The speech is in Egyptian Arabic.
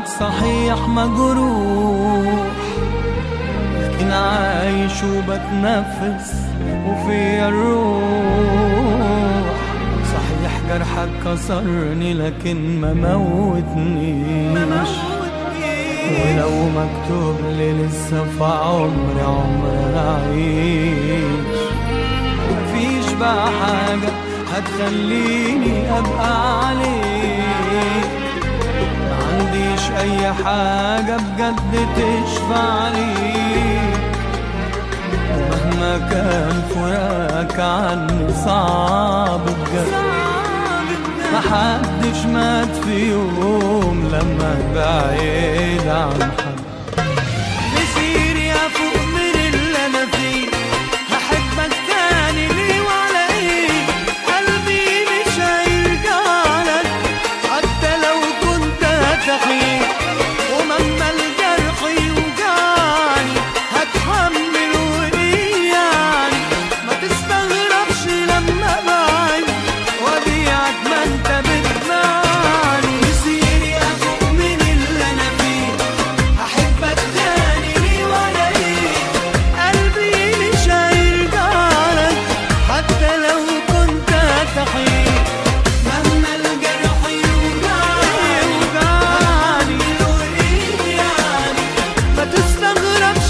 بعدك صحيح مجروح لكن عايش وبتنفس وفيا الروح صحيح جرحك كسرني لكن ما موتنيش ولو مكتوب لي لسه في عمري عمري هعيش مفيش بقى حاجة هتخليني أبقى عليك ما عنديش أي حاجة بجد تشفع ليك ومهما كان فراقك عني صعب بجد محدش مات في يوم لما بعيد عن حد مسيري افوق من اللي انا فيه هحبك تاني ليه وعلى ايه قلبي مش هيرجع لك حتى لو كنت هتحيي ومهما الجرح يوجعني هتحمل وايه يعني ما تستغربش لما بعيد وبيعك ما انت بتمعني مسيري افوق من اللي انا فيه هحبك تاني ليه ولا ايه قلبي مش هيرجع لك حتى لو كنت هتحيي مهما الجرح يوجعني يوجعني وايه يعني ما تستغربش